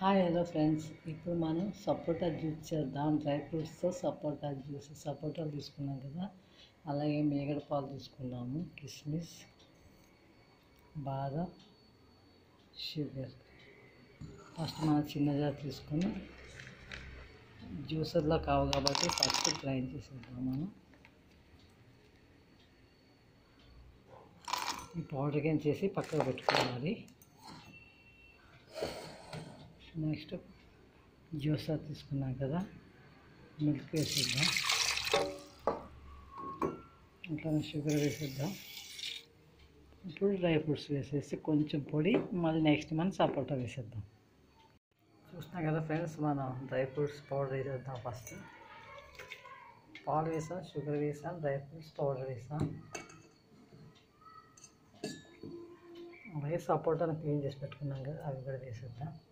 hi hello friends ఇప్పుడు మనం sapota juice చేద్దాం డ్రై ఫ్రూట్స్తో సపోటా జ్యూస్ సపోటాలు తీసుకున్నాం కదా అలాగే మేగడ పాలు తీసుకున్నాము కిస్మిస్ బాదం షుగర్ ఫస్ట్ మనం చిన్న జార్ తీసుకొని జ్యూసర్లో కావు కాబట్టి ఫస్ట్ గ్రైండ్ చేసేద్దాం మనం ఈ పౌడర్ ఏం చేసి పక్కకు పెట్టుకోవాలి నెక్స్ట్ జ్యూసర్ తీసుకున్నాం కదా మిల్క్ వేసేద్దాం ఇంకా షుగర్ వేసేద్దాం ఇప్పుడు డ్రై ఫ్రూట్స్ వేసేసి కొంచెం పొడి మళ్ళీ నెక్స్ట్ మనం సపోటా వేసేద్దాం చూస్తున్నాం కదా ఫ్రెండ్స్ మనం డ్రై ఫ్రూట్స్ పౌడర్ వేసేద్దాం ఫస్ట్ పాలు వేసాం షుగర్ వేసాం డ్రై ఫ్రూట్స్ పౌడర్ వేసాం అలాగే సపోటాను క్లీన్ చేసి పెట్టుకున్నాం కదా అవి కూడా వేసేద్దాం